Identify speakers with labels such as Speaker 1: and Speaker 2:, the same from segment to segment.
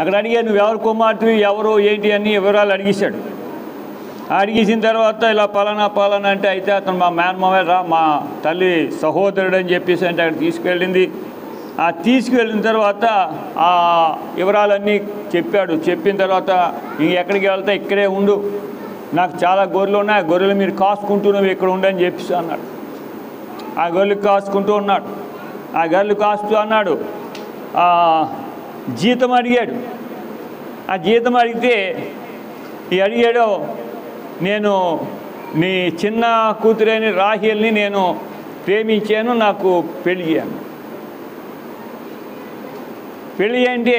Speaker 1: అక్కడ అడిగా నువ్వు ఎవరు కుమార్తెవి ఎవరు ఏంటి అని వివరాలు అడిగేశాడు అడిగేసిన తర్వాత ఇలా పలానా పలానా అంటే అయితే అతను మా మేనమామే రా మా తల్లి సహోదరుడు అని చెప్పేసి అంటే అక్కడ తీసుకెళ్ళింది ఆ తీసుకువెళ్ళిన తర్వాత ఆ వివరాలన్నీ చెప్పాడు చెప్పిన తర్వాత ఇంక ఎక్కడికి వెళ్తా ఇక్కడే ఉండు నాకు చాలా గొర్రెలు ఉన్నాయి ఆ గొర్రెలు మీరు కాసుకుంటూ నువ్వు ఇక్కడ ఉండని చెప్పేసి అన్నాడు ఆ గొర్రెలు కాసుకుంటూ ఉన్నాడు ఆ గొర్రెలు కాస్తూ అన్నాడు ఆ, జీతం అడిగాడు ఆ జీతం అడిగితే ఈ అడిగాడు నేను నీ చిన్న కూతురైన రాహేల్ని నేను ప్రేమించాను నాకు పెళ్లి చేయాను పెళ్ళి అంటే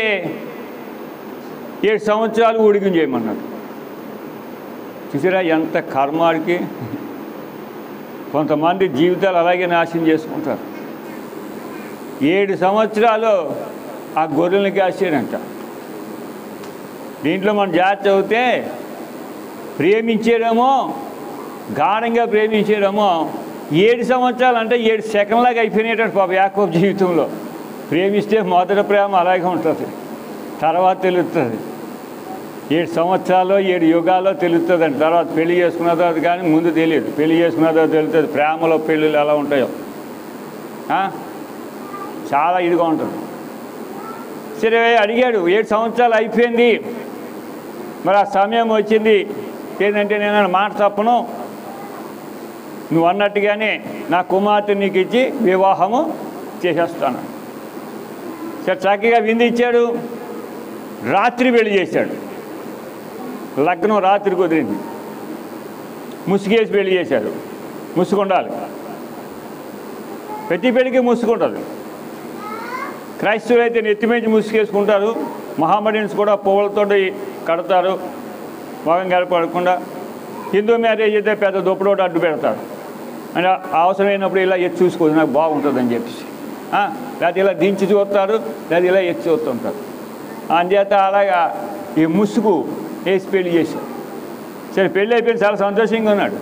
Speaker 1: ఏడు సంవత్సరాలు ఉడికం చేయమన్నాడు చూసారా ఎంత కర్మాడికి కొంతమంది జీవితాలు అలాగే నాశనం చేసుకుంటారు ఏడు సంవత్సరాలు ఆ గొర్రెలకి కాసాడంట దీంట్లో మనం జాగ్రత్త చదివితే ప్రేమించేయడమో గాఢంగా ప్రేమించేయడమో ఏడు సంవత్సరాలు అంటే ఏడు సెకండ్లాగా అయిపోయినట్టు పాప యాకోబ్ జీవితంలో ప్రేమిస్తే మొదటి ప్రేమ అలాగే ఉంటుంది తర్వాత తెలుస్తుంది ఏడు సంవత్సరాలు ఏడు యుగాల్లో తెలుస్తుంది అండి తర్వాత పెళ్లి చేసుకున్న తర్వాత కానీ ముందు తెలియదు పెళ్లి చేసుకున్న తర్వాత తెలుస్తుంది ప్రేమలో పెళ్ళిళ్ళు ఎలా ఉంటాయో ఆ? చాలా ఇదిగా ఉంటుంది సరే అడిగాడు ఏడు సంవత్సరాలు అయిపోయింది మరి ఆ సమయం వచ్చింది ఏంటంటే నేను మాట తప్పను నువ్వు అన్నట్టుగానే నా కుమార్తె నీకు ఇచ్చి వివాహము చేసేస్తాను సరే చక్కగా విందు ఇచ్చాడు రాత్రి పెళ్లి చేశాడు లగ్నం రాత్రి కుదిరింది ముసుగేసి పెళ్లి చేశాడు ముసుగుండాలి ప్రతి పెళ్లికి ముసుగుంటుంది క్రైస్తవులు అయితే నెత్తిమించి ముసుగేసుకుంటారు మహామడిన్స్ కూడా పువ్వులతో కడతారు మగం గడపడకుండా హిందూ మ్యారేజ్ అయితే పెద్ద దుప్పడోటి అడ్డు పెడతారు అంటే అవసరమైనప్పుడు ఇలా ఎత్తి చూసుకోదు నాకు బాగుంటుందని చెప్పేసి ఆ, లేకపోతే ఇలా దించి చూస్తారు లేదా ఇలా ఎత్తి చూస్తుంటారు అందుచేత అలాగా ఈ ముసుగు వేసి పెళ్లి చేశారు సరే పెళ్ళి అయిపోయింది చాలా సంతోషంగా ఉన్నాడు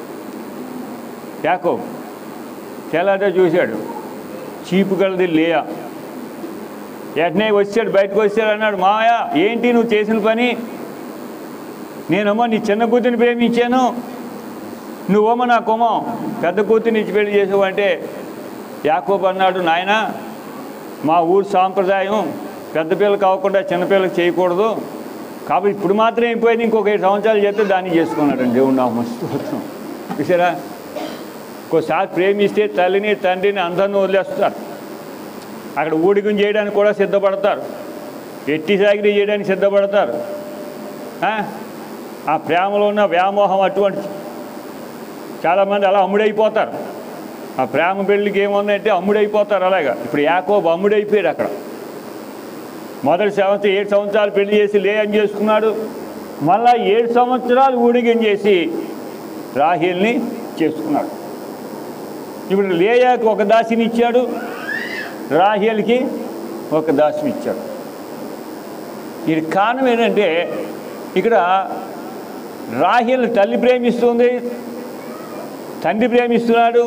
Speaker 1: యాకో తెల్లాటే చూశాడు చీపు కలది లేయా వెంటనే వచ్చాడు బయటకు వచ్చాడు అన్నాడు మాయా ఏంటి నువ్వు చేసిన పని నేనమ్మా నీ చిన్న కూతురిని ప్రేమించాను నువ్వమ్మ నా కొమ్మం పెద్ద కూతురిని ఇచ్చి పెళ్లి చేసావు అంటే యాకోబు అన్నాడు నాయన మా ఊరు సాంప్రదాయం పెద్ద పిల్లలు కాకుండా చిన్నపిల్లలకు చేయకూడదు కాబట్టి ఇప్పుడు మాత్రం అయిపోయింది ఇంకొక ఐదు సంవత్సరాలు చేస్తే దాన్ని చేసుకున్నాడు దేవుడు నా మస్తు చూసారా ఒక్కోసారి ప్రేమిస్తే తల్లిని తండ్రిని అందరిని వదిలేస్తారు అక్కడ ఊడికం చేయడానికి కూడా సిద్ధపడతారు ఎట్టి సాగిరి చేయడానికి సిద్ధపడతారు ఆ? ఆ ప్రేమలో ఉన్న వ్యామోహం అటువంటి చాలామంది అలా అమ్ముడైపోతారు ఆ ప్రేమ పెళ్ళికి ఏముందంటే అమ్ముడైపోతారు అలాగా ఇప్పుడు యాకోబు అమ్ముడైపోయాడు అక్కడ మొదటి సంవత్సరం ఏడు సంవత్సరాలు పెళ్లి చేసి లే అని చేసుకున్నాడు మళ్ళా ఏడు సంవత్సరాలు ఊడిగం చేసి రాహేల్ని చేసుకున్నాడు ఇప్పుడు లేయాకు ఒక దాసిని ఇచ్చాడు రాహేల్కి ఒక దాసిని ఇచ్చాడు ఇది కారణం ఏంటంటే ఇక్కడ రాహేల్ తల్లి ప్రేమిస్తుంది తండ్రి ప్రేమిస్తున్నాడు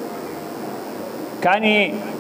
Speaker 1: కానీ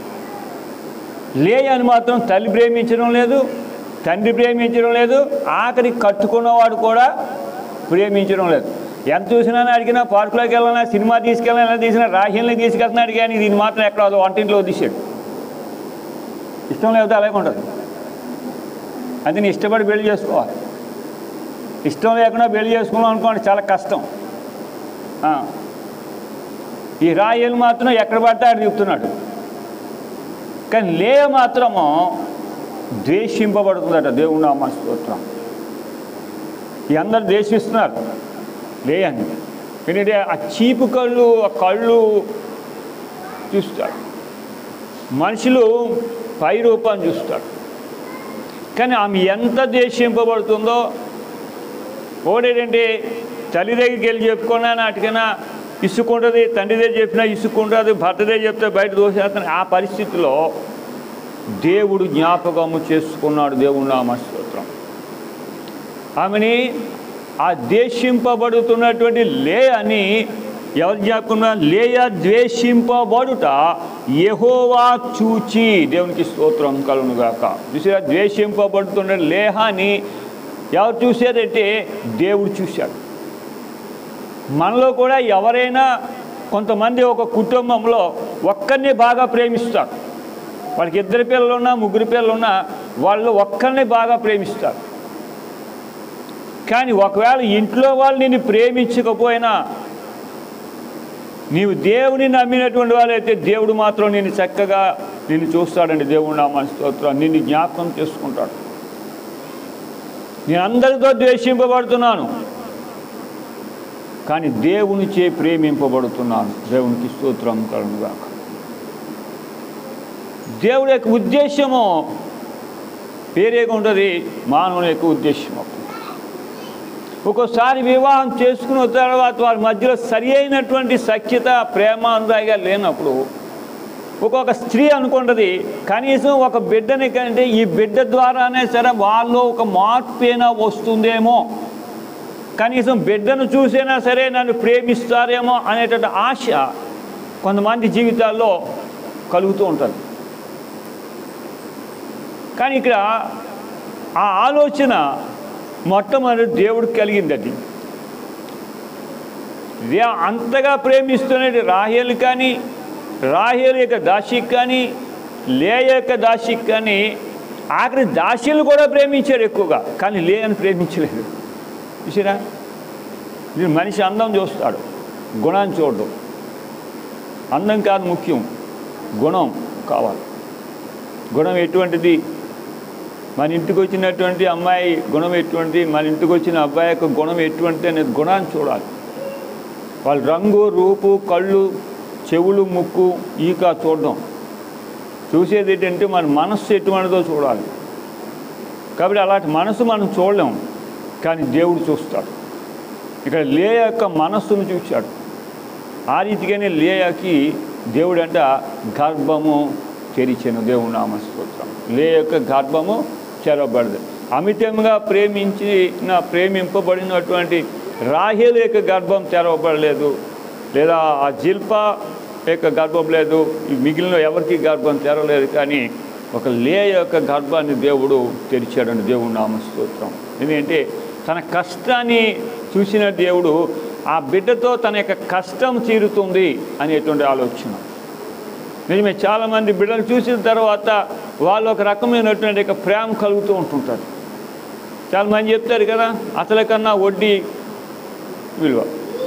Speaker 1: లేయని మాత్రం తల్లి ప్రేమించడం లేదు తండ్రి ప్రేమించడం లేదు ఆఖరి కట్టుకున్నవాడు కూడా ప్రేమించడం లేదు ఎంత చూసినా అడిగినా పార్కులోకి వెళ్ళినా సినిమా తీసుకెళ్ళినా తీసినా రాహ్యంలో తీసుకెళ్తున్నాడు కానీ దీన్ని మాత్రం ఎక్కడ వంటింట్లో తీసాడు ఇష్టం లేకపోతే అలాగే ఉంటుంది అది నీ ఇష్టపడి పెళ్లి చేసుకోవాలి ఇష్టం లేకుండా పెళ్లి చేసుకున్నాం అనుకోండి చాలా కష్టం ఆ. ఈ రాయలు మాత్రం ఎక్కడ పడితే ఆడు చెప్తున్నాడు కానీ లే మాత్రము ద్వేషింపబడుతుందట దేవుడు నామ స్తోత్రం ఈ అందరు ద్వేషిస్తున్నారు లే అని ఎందుకంటే ఆ చీపు కళ్ళు ఆ కళ్ళు చూస్తాడు మనుషులు పై రూపాన్ని చూస్తాడు కానీ ఆమె ఎంత ద్వేషింపబడుతుందో ఒకటేంటంటే తల్లి దగ్గరికి వెళ్ళి చెప్పుకున్నా నాటికైనా ఇసుకుంటుంది తండ్రి దగ్గర చెప్పినా ఇసుకుంటుంది భర్త దగ్గర చెప్తే బయట దోషేస్తాను ఆ పరిస్థితిలో దేవుడు జ్ఞాపకము చేసుకున్నాడు దేవుడు నామ స్తోత్రం ఆమెని ఆ ద్వేషింపబడుతున్నటువంటి లే అని ఎవరు జ్ఞాపకం లేయ ద్వేషింపబడుట యెహోవా చూచి దేవునికి స్తోత్రం కలునుగాక చూసారా ద్వేషింపబడుతున్న లేహాని ఎవరు చూశారంటే దేవుడు చూశాడు మనలో కూడా ఎవరైనా కొంతమంది ఒక కుటుంబంలో ఒక్కరిని బాగా ప్రేమిస్తారు వాళ్ళకి ఇద్దరు పిల్లలున్నా ముగ్గురు పిల్లలున్నా వాళ్ళు ఒక్కరిని బాగా ప్రేమిస్తారు కానీ ఒకవేళ ఇంట్లో వాళ్ళు నిన్ను ప్రేమించకపోయినా నీవు దేవుని నమ్మినటువంటి వాళ్ళైతే దేవుడు మాత్రం నిన్ను చక్కగా నిన్ను చూస్తాడండి దేవుడు నా స్తోత్రం నిన్ను జ్ఞాపకం చేసుకుంటాడు నేను అందరితో ద్వేషింపబడుతున్నాను కానీ దేవునిచే ప్రేమింపబడుతున్నాను దేవునికి స్తోత్రం కలుగుగాక దేవుడి యొక్క ఉద్దేశము వేరేగా ఉంటుంది మానవుని యొక్క ఉద్దేశం అప్పుడు ఒక్కోసారి వివాహం చేసుకున్న తర్వాత వారి మధ్యలో సరి అయినటువంటి సఖ్యత ప్రేమ అనురాగా లేనప్పుడు ఒక్కొక్క స్త్రీ అనుకుంటుంది కనీసం ఒక బిడ్డని కంటే ఈ బిడ్డ ద్వారానే సరే వాళ్ళు ఒక మార్పు అయినా వస్తుందేమో కనీసం బిడ్డను చూసైనా సరే నన్ను ప్రేమిస్తారేమో అనేటువంటి ఆశ కొంతమంది జీవితాల్లో కలుగుతూ ఉంటుంది కానీ ఇక్కడ ఆ ఆలోచన మొట్టమొదటి దేవుడికి కలిగిందది రే అంతగా ప్రేమిస్తున్నది రాహేలు కానీ రాహేలు యొక్క దాసికి కానీ లే యొక్క దాసికి కానీ ఆఖరి దాసీలు కూడా ప్రేమించారు ఎక్కువగా కానీ లే అని ప్రేమించలేదు చూసారా మీరు మనిషి అందం చూస్తాడు గుణాన్ని చూడడు అందం కాదు ముఖ్యం గుణం కావాలి గుణం ఎటువంటిది మన ఇంటికి వచ్చినటువంటి అమ్మాయి గుణం ఎటువంటి మన ఇంటికి వచ్చిన అబ్బాయి యొక్క గుణం ఎటువంటి అనేది గుణాన్ని చూడాలి వాళ్ళ రంగు రూపు కళ్ళు చెవులు ముక్కు ఈక చూడడం చూసేది ఏంటంటే మన మనస్సు ఎటువంటిదో చూడాలి కాబట్టి అలాంటి మనసు మనం చూడలేం కానీ దేవుడు చూస్తాడు ఇక్కడ లే యొక్క మనస్సును చూశాడు ఆ రీతిగానే లేయకి దేవుడు అంట గర్భము తెరిచెను దేవుడు నామస్తోత్రం లే యొక్క గర్భము చెరబడదు అమితంగా ప్రేమించిన ప్రేమింపబడినటువంటి రాహేలు యొక్క గర్భం తెరవబడలేదు లేదా ఆ జిల్పా యొక్క గర్భం లేదు ఈ మిగిలిన ఎవరికి గర్భం తెరవలేదు కానీ ఒక లే యొక్క గర్భాన్ని దేవుడు తెరిచాడని దేవుడు నామస్తోత్రం ఎందుకంటే తన కష్టాన్ని చూసిన దేవుడు ఆ బిడ్డతో తన యొక్క కష్టం తీరుతుంది అనేటువంటి ఆలోచన నిజమే చాలామంది బిడ్డలు చూసిన తర్వాత వాళ్ళు ఒక రకమైనటువంటి ఒక ప్రేమ కలుగుతూ ఉంటుంటారు చాలామంది చెప్తారు కదా అసలు కన్నా వడ్డీ విలువ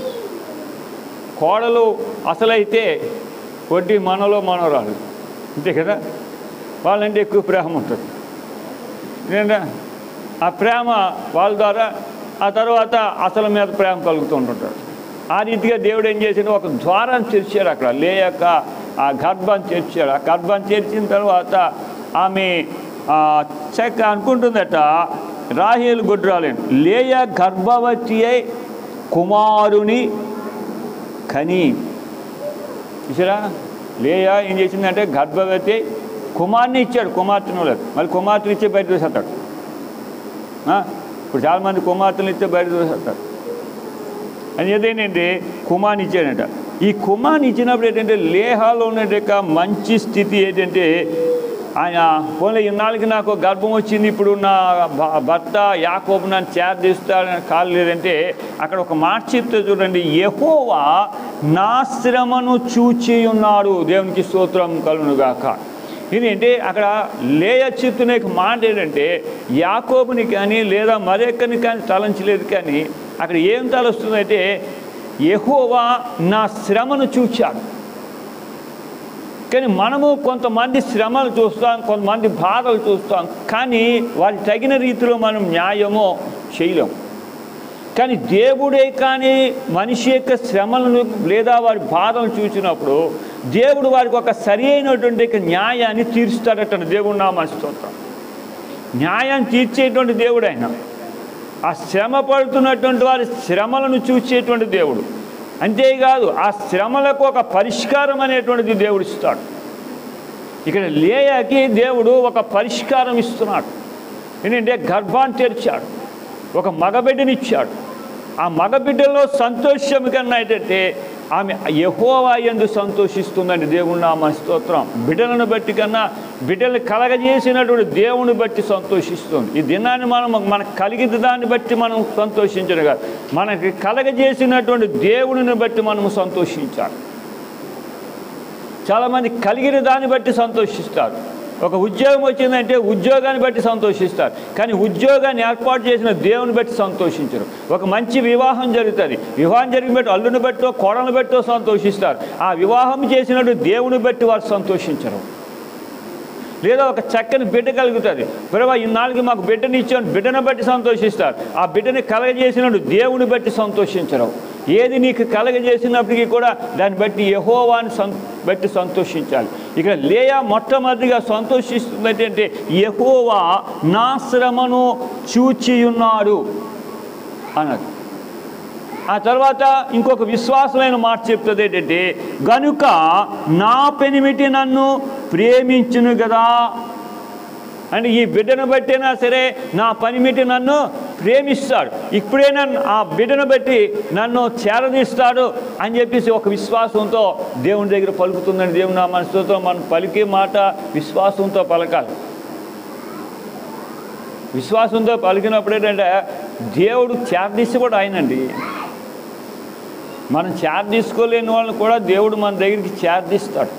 Speaker 1: కోడలు అసలైతే వడ్డీ మనలో మనవరాలు అంతే కదా వాళ్ళంటే ఎక్కువ ప్రేమ ఉంటుంది ఏంటంటే ఆ ప్రేమ వాళ్ళ ద్వారా ఆ తర్వాత అసలు మీద ప్రేమ కలుగుతూ ఉంటుంటాడు ఆ రీతిగా దేవుడు ఏం చేసాడు ఒక ద్వారం తెరిచాడు అక్కడ లేయక ఆ గర్భాన్ని తెరిచాడు ఆ గర్భాన్ని తెరిచిన తర్వాత ఆమె ఆ, చెక్క అనుకుంటుందట రాహేలు గుడ్రాలేను లేయ గర్భవతి అయి కుమారుని కని చూసారా లేయా ఏం చేసిందంటే గర్భవతి అయి కుమార్ని ఇచ్చాడు కుమార్తెను లేదు మళ్ళీ కుమార్తెను ఇచ్చే బయట చూసేస్తాడు ఆ? ఇప్పుడు చాలామంది కుమార్తెలు ఇస్తే బయట చూసేస్తారు అని ఏదేంటంటే కుమార్ని ఇచ్చాడంట ఈ కుమార్ని ఇచ్చినప్పుడు ఏంటంటే లేహాలో ఉన్నటువంటి యొక్క మంచి స్థితి ఏంటంటే ఆయన పోలే ఇన్నాళ్ళకి నాకు గర్భం వచ్చింది ఇప్పుడు నా భ- భర్త యాకోబు నన్ను చేరదీస్తాడని కాలు లేదంటే అక్కడ ఒక మాట చెప్తే చూడండి యెహోవా నా శ్రమను చూచి ఉన్నాడు దేవునికి స్తోత్రం కలునుగాక ఇదేంటి అక్కడ లేయ చెప్తున్న యొక్క మాట ఏంటంటే యాకోబుని కానీ లేదా మరొక్కని కానీ తలంచలేదు కానీ అక్కడ ఏం తలొస్తుందంటే యెహోవా నా శ్రమను చూచాడు కానీ మనము కొంతమంది శ్రమలు చూస్తాం కొంతమంది బాధలు చూస్తాం కానీ వారికి తగిన రీతిలో మనం న్యాయమో చేయలేం కానీ దేవుడే కానీ మనిషి యొక్క శ్రమలను లేదా వారి బాధలను చూసినప్పుడు దేవుడు వారికి ఒక సరి అయినటువంటి ఒక న్యాయాన్ని తీరుస్తాడట దేవుడు నా స్తోత్రం న్యాయం తీర్చేటువంటి దేవుడు ఆయన ఆ శ్రమ పడుతున్నటువంటి వారి శ్రమలను చూసేటువంటి దేవుడు అంతేకాదు ఆ శ్రమలకు ఒక పరిష్కారం అనేటువంటిది దేవుడు ఇస్తాడు ఇక్కడ లేయాకి దేవుడు ఒక పరిష్కారం ఇస్తున్నాడు ఏంటంటే గర్భాన్ని తెరిచాడు ఒక మగబిడ్డనిచ్చాడు ఆ మగబిడ్డలో సంతోషం కన్నా ఏంటంటే ఆమె యహోవా ఎందు సంతోషిస్తుందండి దేవుని నామ స్తోత్రం బిడ్డలను బట్టి కన్నా బిడ్డలు కలగజేసినటువంటి దేవుని బట్టి సంతోషిస్తుంది ఈ దినాన్ని మనం మనకు కలిగిన దాన్ని బట్టి మనం సంతోషించడం కాదు మనకి కలగజేసినటువంటి దేవుడిని బట్టి మనము సంతోషించాలి చాలామంది కలిగిన దాన్ని బట్టి సంతోషిస్తారు ఒక ఉద్యోగం వచ్చిందంటే ఉద్యోగాన్ని బట్టి సంతోషిస్తారు కానీ ఉద్యోగాన్ని ఏర్పాటు చేసిన దేవుని బట్టి సంతోషించరు ఒక మంచి వివాహం జరుగుతుంది వివాహం జరిగిన బట్టి అల్లుని బట్టో కోడలను బట్టో సంతోషిస్తారు ఆ వివాహం చేసినట్టు దేవుని బట్టి వారు సంతోషించరు లేదా ఒక చక్కని బిడ్డ కలుగుతుంది ప్రభా ఇన్నాళ్ళకి మాకు బిడ్డని ఇచ్చాను బిడ్డను బట్టి సంతోషిస్తారు ఆ బిడ్డని కలగజేసినట్టు దేవుని బట్టి సంతోషించరు ఏది నీకు కలగజేసినప్పటికీ కూడా దాన్ని బట్టి యహోవాని సం బట్టి సంతోషించాలి ఇక్కడ లేయా మొట్టమొదటిగా సంతోషిస్తుంది అంటే యహోవా నా శ్రమను చూచియున్నాడు అన్నది ఆ తర్వాత ఇంకొక విశ్వాసమైన మాట చెప్తుంది ఏంటంటే గనుక నా పెనిమిటి నన్ను ప్రేమించును కదా అంటే ఈ బిడ్డను బట్టైనా సరే నా పనిమిటి నన్ను ప్రేమిస్తాడు ఇప్పుడే నన్ను ఆ బిడ్డను బట్టి నన్ను చేరదీస్తాడు అని చెప్పేసి ఒక విశ్వాసంతో దేవుని దగ్గర పలుకుతుందని దేవుని నా మనసుతో మనం పలికే మాట విశ్వాసంతో పలకాలి విశ్వాసంతో పలికినప్పుడు ఏంటంటే దేవుడు చేరదీసి కూడా ఆయనండి మనం చేర తీసుకోలేని వాళ్ళని కూడా దేవుడు మన దగ్గరికి చేరదీస్తాడు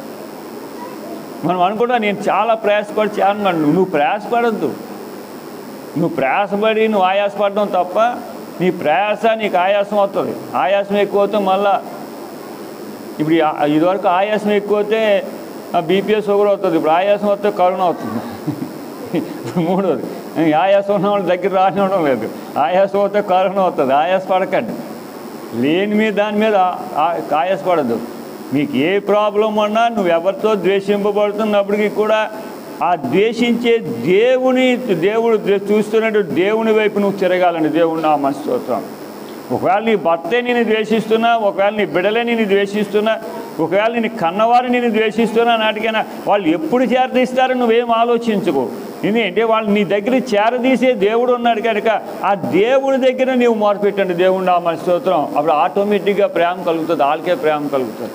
Speaker 1: మనం అనుకుంటా నేను చాలా ప్రయాసపడి చేరను నువ్వు ప్రయాసపడద్దు నువ్వు ప్రయాసపడి నువ్వు ఆయాసపడడం తప్ప నీ ప్రయాస నీకు ఆయాసం అవుతుంది ఆయాసం ఎక్కువ అవుతే మళ్ళా ఇప్పుడు ఈ ఆ- ఇదివరకు ఆయాసం ఎక్కువ అవుతే బీపీఎస్ షుగర్ అవుతుంది ఇప్పుడు ఆయాసం వస్తే కరోనా అవుతుంది ఇప్పుడు మూడోది ఈ ఆయాసం ఉన్న వాళ్ళ దగ్గర రానివ్వడం లేదు ఆయాసం వస్తే కరోనా అవుతుంది ఆయాస పడకండి లేని మీద దాని మీద ఆ- ఆయాసపడద్దు మీకు ఏ ప్రాబ్లం ఉన్నా నువ్వు ఎవరితో ద్వేషింపబడుతున్నప్పటికీ కూడా ఆ ద్వేషించే దేవుని దేవుడు ద్వే- చూస్తున్నట్టు దేవుని వైపు నువ్వు తిరగాలండి దేవుని నా మనస్తోత్రం ఒకవేళ నీ భర్తే నేను ద్వేషిస్తున్నా ఒకవేళ నీ బిడ్డలే నేను ద్వేషిస్తున్నా ఒకవేళ నేను కన్నవారు నేను ద్వేషిస్తున్నా నాటికైనా వాళ్ళు ఎప్పుడు చేరదీస్తారో నువ్వేం ఆలోచించుకో ఎందుకంటే వాళ్ళు నీ దగ్గర చేరదీసే దేవుడు ఉన్నాడు కనుక ఆ దేవుడి దగ్గర నీవు మొరపెట్టండి దేవుడు నా మన స్తోత్రం అప్పుడు ఆటోమేటిక్గా ప్రేమ కలుగుతుంది వాళ్ళకే ప్రేమ కలుగుతుంది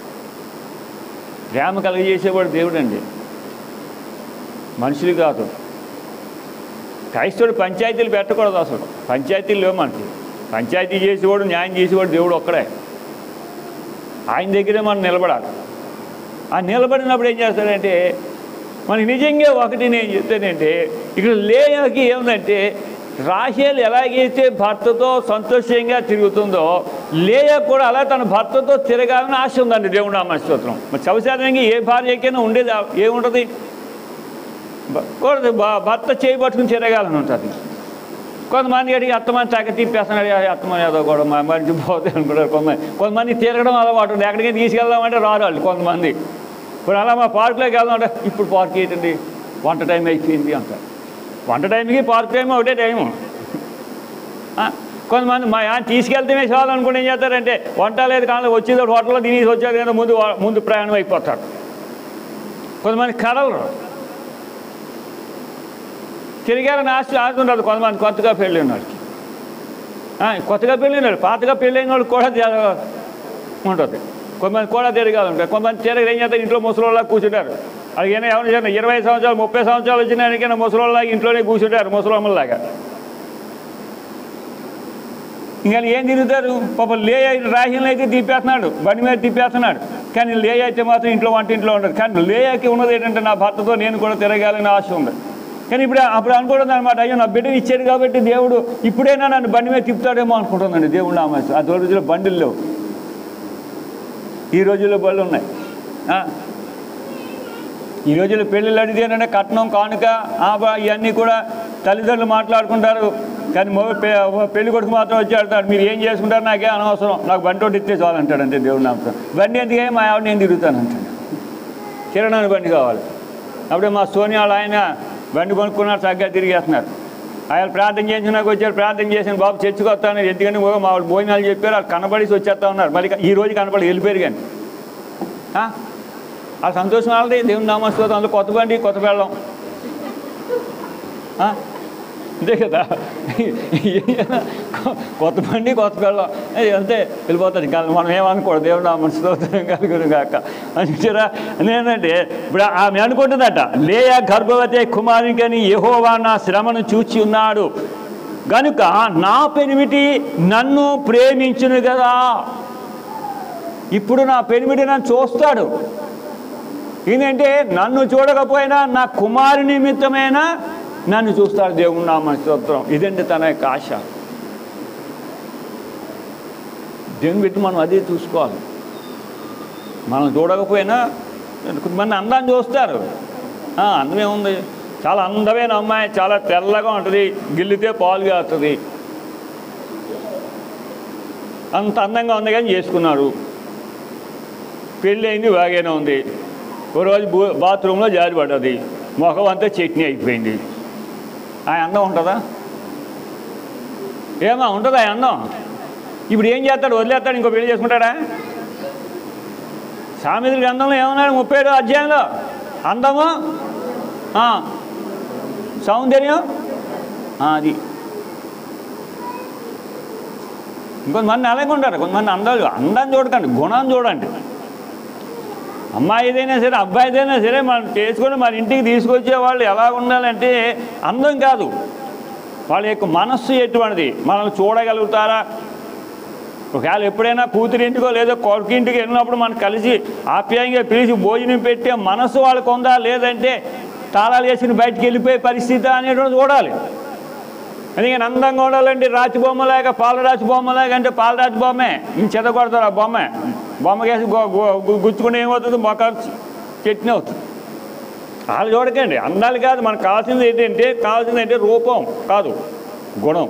Speaker 1: ప్రేమ కలుగజేసేవాడు దేవుడు అండి మనుషులు కాదు క్రైస్తవుడు పంచాయతీలు పెట్టకూడదు అసలు పంచాయతీలు లేవు మనకి పంచాయతీ చేసేవాడు న్యాయం చేసేవాడు దేవుడు ఒక్కడే ఆయన దగ్గరే మనం నిలబడాలి ఆ నిలబడినప్పుడు ఏం చేస్తాడంటే మనకి నిజంగా ఒకటి నేను చెప్తానంటే ఇక్కడ లేయకి ఏముందంటే రాహేల్ ఎలాగైతే భర్తతో సంతోషంగా తిరుగుతుందో లేయ కూడా అలా తన భర్తతో తిరగాలని ఆశ ఉందండి దేవుడు ఆ స్తోత్రం మరి చవసారంగా ఏ భార్యకైనా ఉండేది ఆ- ఏముంటుంది భ- కూడదు భ- భర్త చేయబట్టుకుని తిరగాలని ఉంటుంది కొంతమంది అడిగి అత్తమంది తగ్గ తిప్పేస్తున్నాడు "ఏ, అత్తమని ఏదో కూడా మా మంచి పోతే అనుకుంటారు కొంతమంది కొంతమంది తిరగడం అలవాటు ఉంది ఎక్కడికి తీసుకెళ్దామంటే రారు వాళ్ళు కొంతమంది ఇప్పుడు అలా మా పార్కులోకి వెళ్దాం అంటే ఇప్పుడు పార్క్ ఏంటండి వంట టైం అయిపోయింది అంటారు వంట టైంకి పార్క్ టైం ఒకటే టైము ఆ, కొంతమంది మా ఆయన తీసుకెళ్తే చాలు అనుకుని ఏం చేస్తారంటే వంట లేదు కానీ వచ్చేది హోటల్లో తినేసి వచ్చారు కానీ ముందు వా- ముందు ప్రయాణం అయిపోతాడు కొంతమంది కడవరు తిరిగారని ఆశ ఆశ ఉండదు కొంతమంది కొత్తగా పెళ్ళైన వాళ్ళకి ఆ, కొత్తగా పెళ్ళైన వాళ్ళు పాతగా పెళ్ళైన వాళ్ళు కూడా జర- ఉంటుంది కొంతమంది కూడా తిరగాలంటారు కొంతమంది తిరగరు ఏం చేస్తారు ఇంట్లో ముసలోళ్ళ కూర్చుంటారు అలాగైనా ఎవరు చేసిన ఇరవై సంవత్సరాలు ముప్పై సంవత్సరాలు వచ్చినాకైనా ముసలోళ్ళలాగా ఇంట్లోనే కూర్చుంటారు ముసలమ్మలాగా ఇంకా ఏం తిరుగుతారు పాప లే రాహిల్ని అయితే తిప్పేస్తున్నాడు బండి మీద తిప్పేస్తున్నాడు కానీ లే అయితే మాత్రం ఇంట్లో వంట ఇంట్లో ఉండదు కానీ లేయాకి ఉన్నది ఏంటంటే నా భర్తతో నేను కూడా తిరగాలని ఆశ ఉంది కానీ ఇప్పుడు అప్పుడు అనుకుంటుంది అనమాట అయ్యో నా బిడ్డని ఇచ్చాడు కాబట్టి దేవుడు ఇప్పుడైనా నన్ను బండి మీద తిప్పుతాడేమో అనుకుంటుందండి దేవుడు నా మనసు ఆ రోజుల్లో బండిలు లేవు ఈ రోజుల్లో బళ్ళు ఉన్నాయి ఆ? ఈ రోజుల్లో పెళ్ళిళ్ళు అడిగితే ఏంటంటే కట్నం కానుక ఆ బా- ఇవన్నీ కూడా తల్లిదండ్రులు మాట్లాడుకుంటారు కానీ మొగ పె- పెళ్లి కొడుకు మాత్రం వచ్చి ఆడతాడు మీరు ఏం చేసుకుంటారు నాకే అనవసరం నాకు బండి ఒకటి ఇస్తే చాలు అంటాడు అంతే దేవుడు నామం బండి ఎందుకే మా ఆవిడ నేను తిరుగుతాను అంటాడు కిరణానికి బండి కావాలి అప్పుడే మా సోనియా వాళ్ళ ఆయన బండి కొనుక్కున్నారు చక్కగా తిరిగేస్తున్నారు ఆయన ప్రార్థన చేసినాక వచ్చారు ప్రార్థన చేసిన బాబు చర్చికి వస్తాను ఎందుకంటే ఓ మా వాళ్ళు భోజనాలు చెప్పారు వాళ్ళు కనబడేసి వచ్చేస్తా ఉన్నారు మళ్ళీ ఈ రోజు కనపడి వెళ్ళిపోయారు కానీ ఆ? ఆ సంతోషం వాళ్ళది దేవుని నామస్తోత్రం అందులో కొత్త బండి కొత్త బెళ్ళం ఆ? అంతే కదా కొత్త బండి కొత్త పిల్లం ఏ, అంతే వెళ్ళిపోతుంది కానీ మనం ఏమనుకోడు దేవుడు నా మనసులో కలుగును కాక అంటారా నేనంటే ఇప్పుడు ఆమె అనుకుంటుందట లేయా గర్భవతి కుమారునికని యెహోవా నా శ్రమను చూచి ఉన్నాడు గనుక నా పెనిమిటి నన్ను ప్రేమించును కదా ఇప్పుడు నా పెనిమిటి నన్ను చూస్తాడు ఏంటంటే నన్ను చూడకపోయినా నా కుమారు నిమిత్తమైనా నన్ను చూస్తాడు దేవుడు నా స్తోత్రం ఇదండి తన యొక్క ఆశ దేవుని పెట్టి మనం అదే చూసుకోవాలి మనం చూడకపోయినా కొంతమంది అందాన్ని చూస్తారు ఆ, అందమే ఉంది చాలా అందమైన అమ్మాయి చాలా తెల్లగా ఉంటుంది గిల్లితే పాలు కాస్తుంది అంత అందంగా ఉంది కానీ చేసుకున్నారు పెళ్ళి అయింది బాగానే ఉంది ఓ రోజు బూ- బాత్రూంలో జారి పడ్డది ముఖం అంతా చట్నీ అయిపోయింది ఆ అందం ఉంటుందా ఏమా ఉంటుందా ఆ అందం ఇప్పుడు ఏం చేస్తాడు వదిలేస్తాడు ఇంకో పెళ్లి చేసుకుంటాడా సామెతల గ్రంథంలో ఏమన్నాడు ముప్పై ఏడో అధ్యాయంలో అందము ఆ, సౌందర్యం ఆ, అది ఇంకొంతమంది అలాగే ఉంటారు కొంతమంది అందాలు అందాన్ని చూడకండి గుణాన్ని చూడండి అమ్మాయి ఏదైనా సరే అబ్బాయి ఏదైనా సరే మనం చేసుకొని మన ఇంటికి తీసుకొచ్చే వాళ్ళు ఎలా ఉండాలంటే అందం కాదు వాళ్ళ యొక్క మనస్సు ఎటువంటిది మనల్ని చూడగలుగుతారా ఒకవేళ ఎప్పుడైనా కూతురింటికో లేదో కొడుకింటికి వెళ్ళినప్పుడు మనం కలిసి ఆప్యాయంగా పిలిచి భోజనం పెట్టే మనసు వాళ్ళకు ఉందా లేదంటే తాళాలు వేసిన బయటికి వెళ్ళిపోయే పరిస్థితి అనేటువంటి చూడాలి అందుకని అందంగా ఉండాలంటే రాతి బొమ్మలాగా పాలరాతి బొమ్మలాగా అంటే పాలరాతి బొమ్మే ఇంక చెదగొడతారు ఆ బొమ్మ బొమ్మకేసి గో- గో- గు- గుచ్చుకుని ఏమవుతుంది మొక్క చట్నీ అవుతుంది వాళ్ళు చూడకండి అందాలు కాదు మనకు కావాల్సింది ఏంటంటే కావాల్సింది ఏంటంటే రూపం కాదు గుణం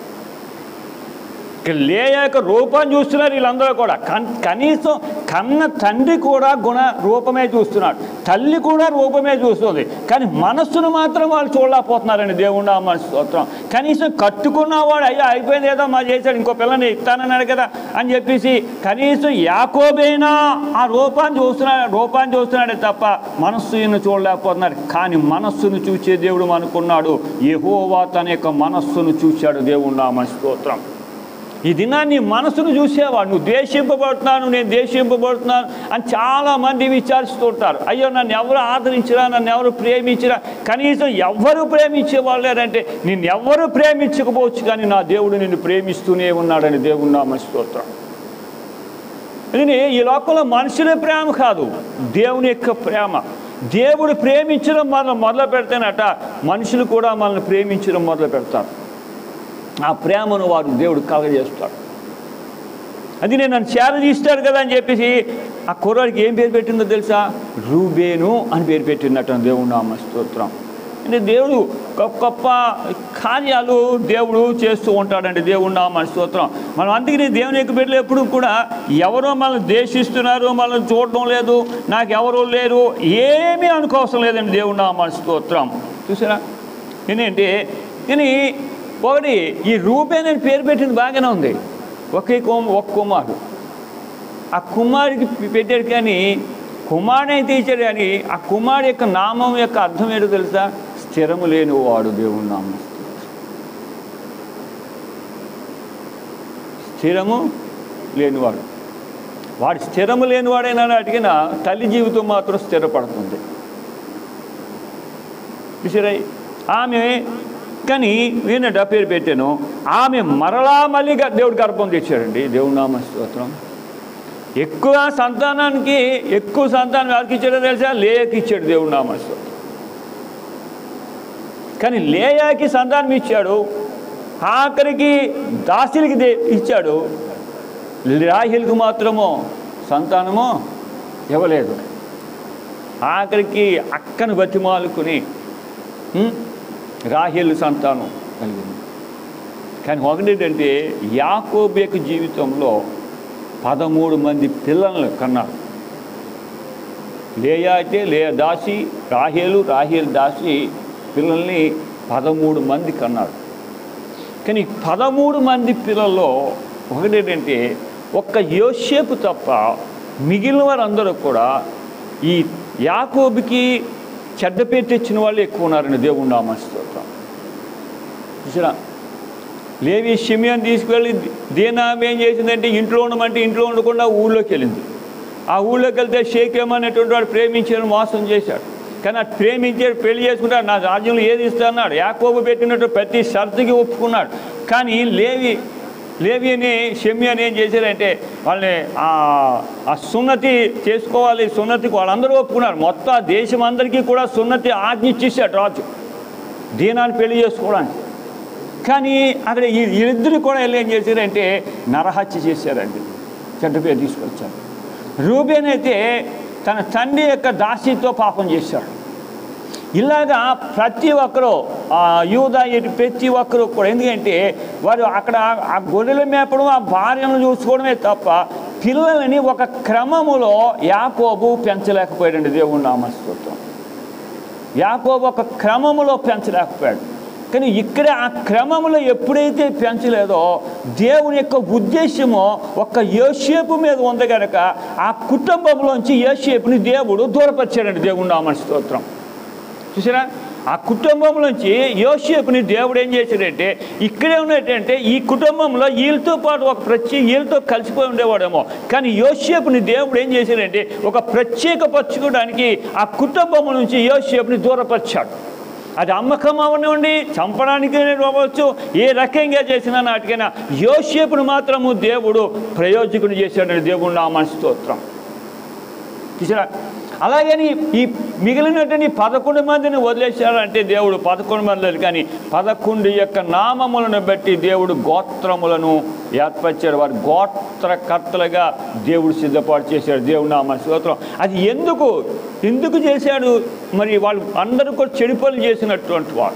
Speaker 1: ఇక లేయ యొక్క రూపాన్ని చూస్తున్నారు వీళ్ళందరూ కూడా కన్ కనీసం కన్న తండ్రి కూడా గుణ రూపమే చూస్తున్నాడు తల్లి కూడా రూపమే చూస్తుంది కానీ మనస్సును మాత్రం వాళ్ళు చూడలేకపోతున్నారండి దేవుడు ఆ మనసు స్తోత్రం కనీసం కట్టుకున్నవాడు అయ్యా అయిపోయింది ఏదో మా చేశాడు ఇంకో పిల్లని ఇస్తానన్నాడు కదా అని చెప్పేసి కనీసం యాకోబైనా ఆ రూపాన్ని చూస్తున్నాడు రూపాన్ని చూస్తున్నాడే తప్ప మనస్సును చూడలేకపోతున్నారు కానీ మనస్సును చూసే దేవుడు అనుకున్నాడు యెహోవా తన యొక్క మనస్సును చూశాడు దేవుడు నా మన స్తోత్రం ఈ దినాన్ని మనసును చూసేవాడు నువ్వు ద్వేషింపబడుతున్నాను నేను ద్వేషింపబడుతున్నాను అని చాలామంది విచారిస్తుంటారు అయ్యో నన్ను ఎవరు ఆదరించరా నన్ను ఎవరు ప్రేమించరా కనీసం ఎవరు ప్రేమించే వాళ్ళు లేరంటే నిన్ను ఎవరు ప్రేమించకపోవచ్చు కానీ నా దేవుడు నిన్ను ప్రేమిస్తూనే ఉన్నాడని దేవుడు నా స్తోత్రం ఇది ఈ లోకంలో మనుషుల ప్రేమ కాదు దేవుని యొక్క ప్రేమ దేవుడు ప్రేమించడం మనల్ని మొదలు పెడితేనట మనుషులు కూడా మనల్ని ప్రేమించడం మొదలు పెడతారు ఆ ప్రేమను వారు దేవుడు కలగజేస్తాడు అది నేను నన్ను చేర తీస్తాడు కదా అని చెప్పేసి ఆ కుర్రాడికి ఏం పేరు పెట్టిందో తెలుసా రూబేను అని పేరు పెట్టినట్టు దేవుడు నామ స్తోత్రం అంటే దేవుడు గొప్ప గొప్ప కార్యాలు దేవుడు చేస్తూ ఉంటాడండి దేవుడు నామ స్తోత్రం మనం అందుకని దేవుని యొక్క బిడ్డలు ఎప్పుడు కూడా ఎవరో మనల్ని దేశిస్తున్నారు మనల్ని చూడడం లేదు నాకు ఎవరు లేరు ఏమీ అనుకోవసరం లేదండి దేవుడు నామ స్తోత్రం చూసారా ఏంటంటే కానీ ఒకటి ఈ రూపేన్ అని పేరు పెట్టింది బాగానే ఉంది ఒకే కుమ ఒక కుమారుడు ఆ కుమారుడికి పెట్టాడు కానీ కుమారుడు అయితే ఇచ్చాడు కానీ ఆ కుమారుడు యొక్క నామం యొక్క అర్థం ఏంటో తెలుసా స్థిరము లేని వాడు దేవుడి నామం స్థిరము లేనివాడు వాడు స్థిరము లేనివాడైనా అడిగిన తల్లి జీవితం మాత్రం స్థిరపడుతుంది చూసారా ఆమె కానీ ఈయన పేరు పెట్టాను ఆమె మరలా మళ్ళీ గ- దేవుడు గర్భం తెచ్చాడండి దేవుడు నామ స్తోత్రం ఎక్కువ సంతానానికి ఎక్కువ సంతానం ఎవరికి ఇచ్చాడో తెలుసా లేయకి ఇచ్చాడు దేవుడు నామ స్తోత్రం కానీ లేయాకి సంతానం ఇచ్చాడు ఆఖరికి దాసులకి దే ఇచ్చాడు రాహిల్కి మాత్రమో సంతానమో ఇవ్వలేదు ఆఖరికి అక్కను బతిమాలుకుని ఉం, రాహేలు సంతానం కలిగింది కానీ ఒకటేంటంటే యాకోబు యొక్క జీవితంలో పదమూడు మంది పిల్లలను కన్నారు లేయా అయితే లేయ దాసి రాహేలు రాహేలు దాసి పిల్లల్ని పదమూడు మంది కన్నాడు కానీ ఈ పదమూడు మంది పిల్లల్లో ఒకటేంటంటే ఒక్క యోసేపు తప్ప మిగిలిన వారందరూ కూడా ఈ యాకోబుకి చెడ్డ పేరు తెచ్చిన వాళ్ళు ఎక్కువ ఉన్నారని దేవుడు నామస్తోత్రం చూసినా లేవి షిమియన్ తీసుకువెళ్ళి దీనామె ఏం చేసిందంటే ఇంట్లో ఉండమంటే ఇంట్లో ఉండకుండా ఊళ్ళోకి వెళ్ళింది ఆ ఊళ్ళోకి వెళ్తే షేకేం అనేటువంటి వాడు ప్రేమించాడు మోసం చేశాడు కానీ ఆ ప్రేమించాడు పెళ్లి చేసుకుంటాడు నా రాజ్యంలో ఏది ఇస్తాన్నాడు యాకోబు పెట్టినట్టు ప్రతి షరతుకి ఒప్పుకున్నాడు కానీ లేవి లేవి అని షెమి అని ఏం చేశారంటే వాళ్ళని ఆ ఆ సున్నతి చేసుకోవాలి సున్నతికి వాళ్ళందరూ ఒప్పుకున్నారు మొత్తం ఆ దేశం అందరికీ కూడా సున్నతి ఆజ్ఞ ఇచ్చేసాడు రాజు దీనాన్ని పెళ్లి చేసుకోవడానికి కానీ అక్కడ ఈ వీళ్ళిద్దరు కూడా వెళ్ళి ఏం చేశారంటే నరహత్య చేశారండి చెడ్డ పేరు తీసుకొచ్చారు రూబేన్ అయితే తన తండ్రి యొక్క దాసితో పాపం చేశాడు ఇలాగా ప్రతి ఒక్కరూ ఆ యూదా ఇటు ప్రతి ఒక్కరు కూడా ఎందుకంటే వారు అక్కడ ఆ గొర్రెలు మేపడం ఆ భార్యను చూసుకోవడమే తప్ప పిల్లలని ఒక క్రమములో యాకోబు పెంచలేకపోయాడండి దేవుడు నామస్తోత్రం యాకోబు ఒక క్రమములో పెంచలేకపోయాడు కానీ ఇక్కడ ఆ క్రమంలో ఎప్పుడైతే పెంచలేదో దేవుని యొక్క ఉద్దేశము ఒక్క యోసేపు మీద ఉంది కనుక ఆ కుటుంబంలోంచి యోసేపుని దేవుడు దూరపరిచాడండి దేవుడు నామ స్తోత్రం చూసారా ఆ కుటుంబంలోంచి యోసేపుని దేవుడు ఏం చేశాడంటే ఇక్కడే ఉన్నట్టంటే ఈ కుటుంబంలో వీళ్ళతో పాటు ఒక ప్రత్యేక వీళ్ళతో కలిసిపోయి ఉండేవాడేమో కానీ యోసేపుని దేవుడు ఏం చేశాడంటే ఒక ప్రత్యేక పరచుకోవడానికి ఆ కుటుంబం నుంచి యోసేపుని దూరపరిచాడు అది అమ్మకం అవనివ్వండి చంపడానికి అవ్వచ్చు ఏ రకంగా చేసినా నాటికైనా యోసేపుని మాత్రము దేవుడు ప్రయోజకుడు చేశాడు దేవుడు నా స్తోత్రం చూసారా అలాగని ఈ మిగిలినటువంటి పదకొండు మందిని వదిలేశాడంటే దేవుడు పదకొండు మంది లేదు కానీ పదకొండు యొక్క నామములను బట్టి దేవుడు గోత్రములను ఏర్పరిచాడు వారి గోత్రకర్తలుగా దేవుడు సిద్ధపాటు చేశాడు దేవుడు నామ స్తోత్రం అది ఎందుకు ఎందుకు చేశాడు మరి వాళ్ళు అందరూ కూడా చెడు పనులు చేసినటువంటి వాడు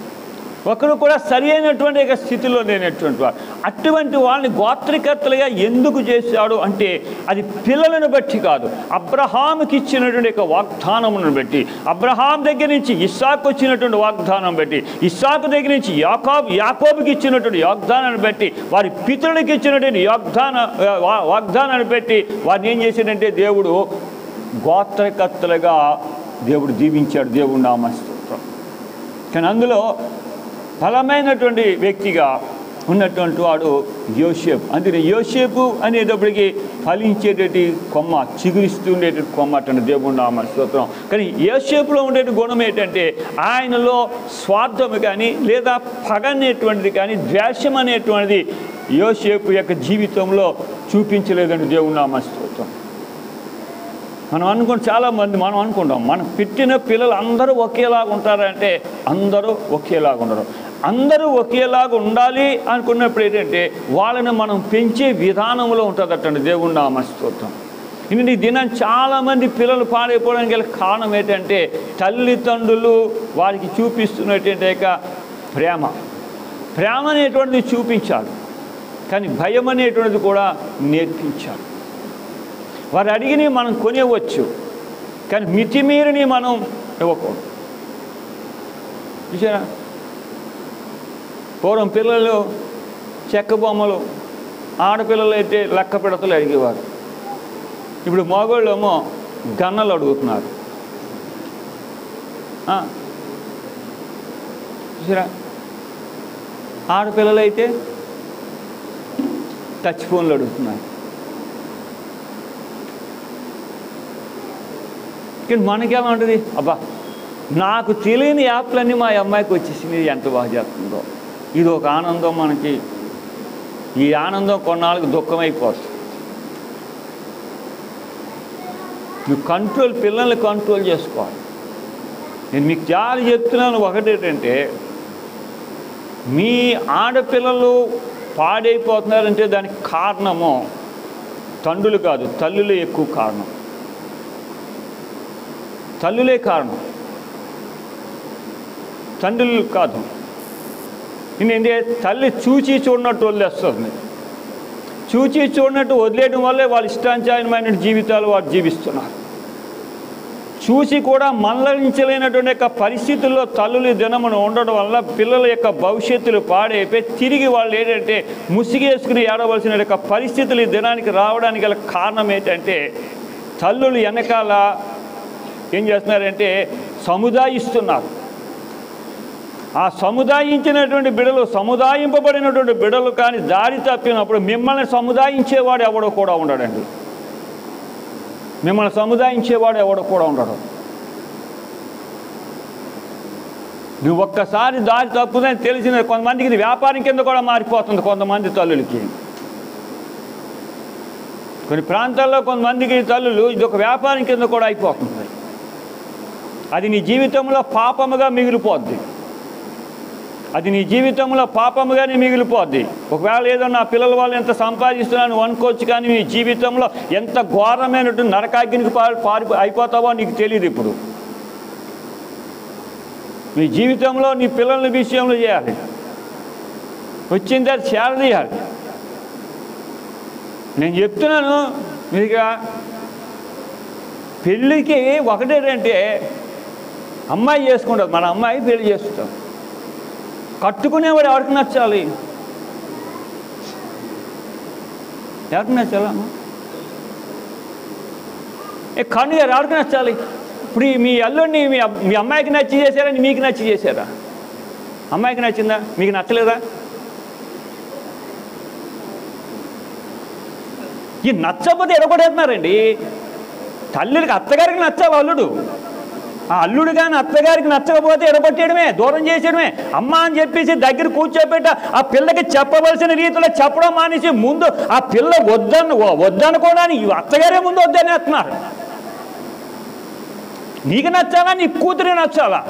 Speaker 1: ఒకరు కూడా సరి అయినటువంటి యొక్క స్థితిలో లేనటువంటి వారు అటువంటి వాళ్ళని గోత్రికర్తలుగా ఎందుకు చేశాడు అంటే అది పిల్లలను బట్టి కాదు అబ్రహాముకి ఇచ్చినటువంటి యొక్క వాగ్దానమును బట్టి అబ్రహాం దగ్గర నుంచి ఇస్సాకు వచ్చినటువంటి వాగ్దానం బట్టి ఇస్సాకు దగ్గర నుంచి యాకోబ్ యాకోబుకి ఇచ్చినటువంటి వాగ్దానాన్ని బట్టి వారి పితరులకి ఇచ్చినటువంటి వాగ్దాన వా- వాగ్దానాన్ని బట్టి వారిని ఏం చేశాడంటే దేవుడు గోత్రకర్తలుగా దేవుడు దీవించాడు దేవుడు నామస్తోత్రం కానీ అందులో బలమైనటువంటి వ్యక్తిగా ఉన్నటువంటి వాడు యోసేపు అందుకని యోసేపు అనేటప్పటికి ఫలించేటటువంటి కొమ్మ చిగురిస్తూ ఉండేటువంటి కొమ్మ అటువంటి దేవుడు నామ స్తోత్రం కానీ యోసేపులో ఉండే గుణం ఏంటంటే ఆయనలో స్వార్థము కానీ లేదా పగ అనేటువంటిది కానీ ద్వేషం అనేటువంటిది యోసేపు యొక్క జీవితంలో చూపించలేదండి దేవుడు నామ స్తోత్రం మనం అనుకుని చాలామంది మనం అనుకుంటాం మనం పెట్టిన పిల్లలు అందరూ ఒకేలాగా ఉంటారంటే అందరూ ఒకేలాగా ఉండరు అందరూ ఒకేలాగా ఉండాలి అనుకున్నప్పుడు ఏంటంటే వాళ్ళని మనం పెంచే విధానంలో ఉంటుందటండి దేవుడి నామస్తోత్రం ఇంటి దినం చాలామంది పిల్లలు పాడైపోవడానికి గల కారణం ఏంటంటే తల్లిదండ్రులు వారికి చూపిస్తున్నటువంటి యొక్క ప్రేమ ప్రేమ అనేటువంటిది చూపించాలి కానీ భయం అనేటువంటిది కూడా నేర్పించాలి వారు అడిగిని మనం కొనేవచ్చు కానీ మితిమీరిని మనం ఇవ్వకూడదు చూసారా పూర్వం పిల్లలు చెక్క బొమ్మలు ఆడపిల్లలు అయితే లెక్క పిడతలు అడిగేవారు ఇప్పుడు మగవాళ్ళు ఏమో గన్నలు అడుగుతున్నారు ఆ. చూసారా ఆడపిల్లలు అయితే టచ్ ఫోన్లు అడుగుతున్నారు కానీ మనకేలా ఉంటుంది అబ్బా నాకు తెలియని యాప్లన్నీ మా అమ్మాయికి వచ్చేసింది ఎంత బాగా చేస్తుందో ఇది ఒక ఆనందం మనకి ఈ ఆనందం కొన్నాళ్ళకి దుఃఖం అయిపోతుంది నువ్వు కంట్రోల్ పిల్లల్ని కంట్రోల్ చేసుకోవాలి నేను మీకు చాలా చెప్తున్నాను ఒకటేంటంటే మీ ఆడపిల్లలు పాడైపోతున్నారంటే దానికి కారణము తండ్రులు కాదు తల్లులే ఎక్కువ కారణం తల్లులే కారణం తండ్రులు కాదు ఏంటంటే తల్లి చూచి చూడనట్టు వదిలేస్తుంది చూచి చూడనట్టు వదిలేయడం వల్లే వాళ్ళ ఇష్టాంచారమైన జీవితాలు వారు జీవిస్తున్నారు చూసి కూడా మల్లరించలేనటువంటి యొక్క పరిస్థితుల్లో తల్లులు దినమును ఉండడం వల్ల పిల్లల యొక్క భవిష్యత్తులు పాడైపోయి తిరిగి వాళ్ళు ఏంటంటే ముసిగేసుకుని ఏడవలసిన యొక్క పరిస్థితులు ఈ దినానికి రావడానికి గల కారణం ఏంటంటే తల్లులు వెనకాల ఏం చేస్తున్నారంటే సముదాయిస్తున్నారు ఆ సముదాయించినటువంటి బిడలు సముదాయింపబడినటువంటి బిడలు కానీ దారి తప్పినప్పుడు మిమ్మల్ని సముదాయించేవాడు ఎవడో కూడా ఉండడండి మిమ్మల్ని సముదాయించేవాడు ఎవడో కూడా ఉండడు నువ్వు ఒక్కసారి దారి తప్పుదని తెలిసిన కొంతమందికి ఇది వ్యాపారం కింద కూడా మారిపోతుంది కొంతమంది తల్లులకి కొన్ని ప్రాంతాల్లో కొంతమందికి తల్లులు ఇది ఒక వ్యాపారం కింద కూడా అయిపోతుంది అది నీ జీవితంలో పాపముగా మిగిలిపోద్ది అది నీ జీవితంలో పాపముగానే మిగిలిపోద్ది ఒకవేళ ఏదో నా పిల్లల వాళ్ళు ఎంత సంపాదిస్తున్నాను అనుకోవచ్చు కానీ నీ జీవితంలో ఎంత ఘోరమైనటువంటి నరకాగ్నికి పారి పారి అయిపోతావో నీకు తెలియదు ఇప్పుడు నీ జీవితంలో నీ పిల్లల విషయంలో చేయాలి వచ్చిన తర్వాత చేరదీయాలి నేను చెప్తున్నాను మీరుగా పెళ్ళికి ఒకటేంటంటే అమ్మాయి చేసుకుంటారు మన అమ్మాయి పెళ్లి చేస్తుంటాం కట్టుకునేవాడు ఎవరికి నచ్చాలి ఎవరికి నచ్చాలమ్మా ఏ కన్ను గారు ఎవరికి నచ్చాలి ఇప్పుడు ఈ మీ అల్లుడిని మీ అబ్- మీ అమ్మాయికి నచ్చి చేశారా మీకు నచ్చి చేశారా అమ్మాయికి నచ్చిందా మీకు నచ్చలేదా ఈ నచ్చకపోతే ఎడగొడేస్తున్నారండి తల్లికి అత్తగారికి నచ్చావు అల్లుడు ఆ అల్లుడు కానీ అత్తగారికి నచ్చకపోతే ఎడగొట్టేయడమే దూరం చేసేయడమే అమ్మ అని చెప్పేసి దగ్గర కూర్చోబెట్ట ఆ పిల్లకి చెప్పవలసిన రీతిలో చెప్పడం మానేసి ముందు ఆ పిల్ల వద్దను వద్దనుకోవడానికి ఈ అత్తగారే ముందు వద్దనేస్తున్నారు నీకు నచ్చాలా నీ కూతురు నచ్చాలా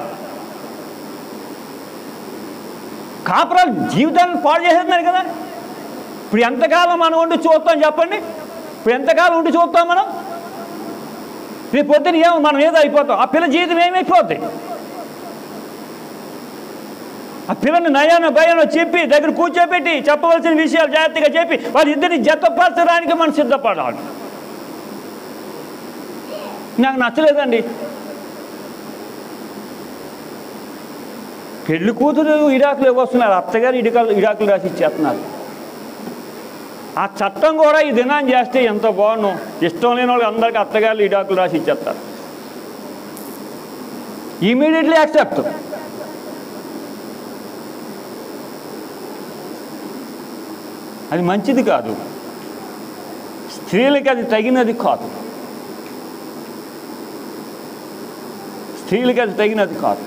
Speaker 1: కాపురాలు జీవితాన్ని పాడు చేసేస్తున్నారు కదా ఇప్పుడు ఎంతకాలం మనం ఉండి చూస్తాం చెప్పండి ఇప్పుడు ఎంతకాలం ఉండి చూస్తాం మనం రేపు పొద్దున ఏమో మనం ఏదో అయిపోతాం ఆ పిల్ల జీవితం ఏమైపోద్ది ఆ పిల్లని నయాన భయానో చెప్పి దగ్గర కూర్చోబెట్టి చెప్పవలసిన విషయాలు జాగ్రత్తగా చెప్పి వాళ్ళిద్దరిని జతపరచడానికి మనం సిద్ధపడాలి నాకు నచ్చలేదండి పెళ్లి కూతురు ఇడాకులు ఇవ్వస్తున్నారు అత్తగారు ఇడికలు ఇడాకులు రాసి ఇచ్చేస్తున్నారు ఆ చట్టం కూడా ఈ దినాన్ని చేస్తే ఎంత బాగున్నాం ఇష్టం లేని వాళ్ళకి అందరికీ అత్తగారులు ఇడాకులు రాసి ఇచ్చేస్తారు ఇమీడియట్లీ యాక్సెప్ట్ అది మంచిది కాదు స్త్రీలకి అది తగినది కాదు స్త్రీలకి అది తగినది కాదు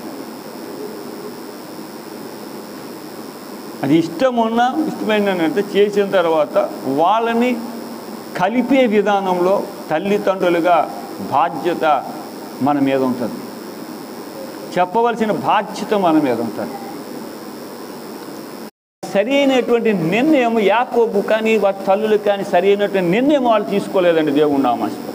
Speaker 1: అది ఇష్టం ఉన్నా ఇష్టమైనంటే చేసిన తర్వాత వాళ్ళని కలిపే విధానంలో తల్లిదండ్రులుగా బాధ్యత మన మీద ఉంటుంది చెప్పవలసిన బాధ్యత మన మీద ఉంటుంది సరి అయినటువంటి నిర్ణయం యాకోబు కానీ వాటి తల్లులు కానీ సరి అయినటువంటి నిర్ణయం వాళ్ళు తీసుకోలేదండి దేవుడు నామాస్తో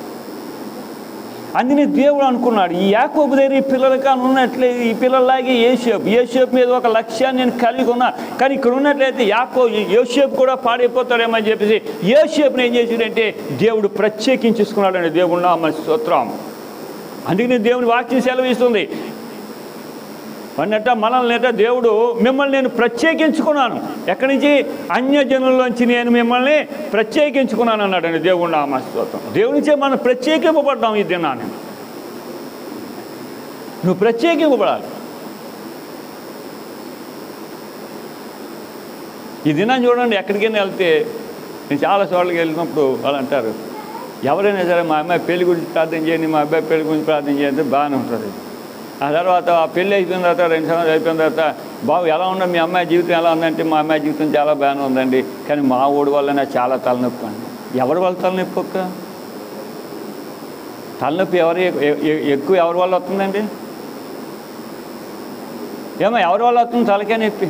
Speaker 1: అందుని దేవుడు అనుకున్నాడు ఈ యాకోబు దగ్గర ఈ పిల్లలు కానీ ఉన్నట్లే ఈ పిల్లలాగే ఏషేపు ఏషేపు మీద ఒక లక్ష్యాన్ని నేను కలిగి ఉన్నా కానీ ఇక్కడ ఉన్నట్లయితే యాకో యోషేపు కూడా పాడైపోతాడేమని చెప్పేసి యోషేపుని ఏం చేసాడంటే దేవుడు ప్రత్యేకించుకున్నాడండి దేవుడు నామ స్తోత్రం అందుకని దేవుని వాక్యం సెలవిస్తుంది అన్నట్ట మనల్ని అట్ట దేవుడు మిమ్మల్ని నేను ప్రత్యేకించుకున్నాను ఎక్కడి నుంచి అన్యజనుల్లోంచి నేను మిమ్మల్ని ప్రత్యేకించుకున్నాను అన్నాడండి దేవుడు నామ స్తోత్రం దేవునిచే మనం ప్రత్యేకింపబడ్డాం ఈ దినాన్ని నువ్వు ప్రత్యేకింపబడాలి ఈ దినం చూడండి ఎక్కడికైనా వెళ్తే నేను చాలా చోట్లకి వెళ్ళినప్పుడు వాళ్ళు అంటారు ఎవరైనా సరే మా అమ్మాయి పెళ్లి గురించి ప్రార్థన చేయండి మా అబ్బాయి పెళ్లి గురించి ప్రార్థన చేయండి బాగానే ఉంటుంది ఆ తర్వాత ఆ పెళ్ళి అయిపోయిన తర్వాత రెండు సంవత్సరాలు అయిపోయిన తర్వాత బాబు ఎలా ఉందో మీ అమ్మాయి జీవితం ఎలా ఉందంటే మా అమ్మాయి జీవితం చాలా బాగానే ఉందండి కానీ మా ఊడి వల్ల నాకు చాలా తలనొప్పి అండి ఎవరి వల్ల తలనొప్పి ఒక్క తలనొప్పి ఎవరు ఎ- ఎ- ఎక్కువ ఎవరి వల్ల వస్తుందండి ఏమో ఎవరి వల్ల వస్తుంది తలకే నొప్పి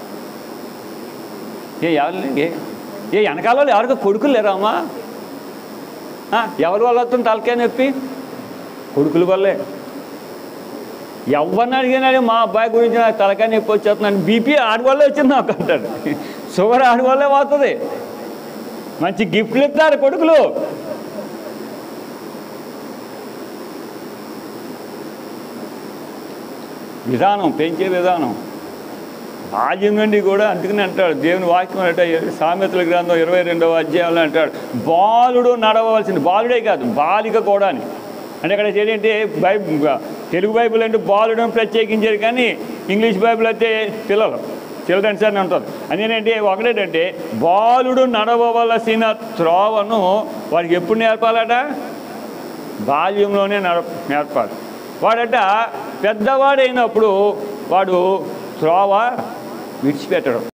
Speaker 1: ఏ ఎవరు ఏ ఏ వెనకాల వాళ్ళు ఎవరికి కొడుకులు లేరామా ఆ, ఎవరి వల్ల వస్తుంది తలకే నొప్పి కొడుకుల వల్లే ఎవరిని అడిగినాడు మా అబ్బాయి గురించి నాకు తలకాయ నొప్పి వచ్చేస్తున్నాను బీపీ ఆడి వల్లే వచ్చింది నాకు అంటాడు షుగర్ ఆడి వల్లే పోతుంది మంచి గిఫ్ట్లు ఇస్తారు కొడుకులు విధానం పెంచే విధానం రాజమండ్రి కూడా అందుకని అంటాడు దేవుని వాక్యం అంటే సామెతల గ్రంథం ఇరవై రెండవ అధ్యాయంలో అంటాడు బాలుడు నడవలసింది బాలుడే కాదు బాలిక కూడా అని అంటే ఇక్కడ ఏంటంటే బై తెలుగు బైబిల్ అంటే బాలుడు అని ప్రత్యేకించారు కానీ ఇంగ్లీష్ బైబిల్ అయితే పిల్లలు చిల్డ్రన్స్ అని ఉంటుంది అందుకేంటంటే ఒకటేంటంటే బాలుడు నడవవలసిన త్రోవను వాడికి ఎప్పుడు నేర్పాలట బాల్యంలోనే నడ నేర్పాలి వాడట పెద్దవాడైనప్పుడు వాడు త్రోవ విడిచిపెట్టడం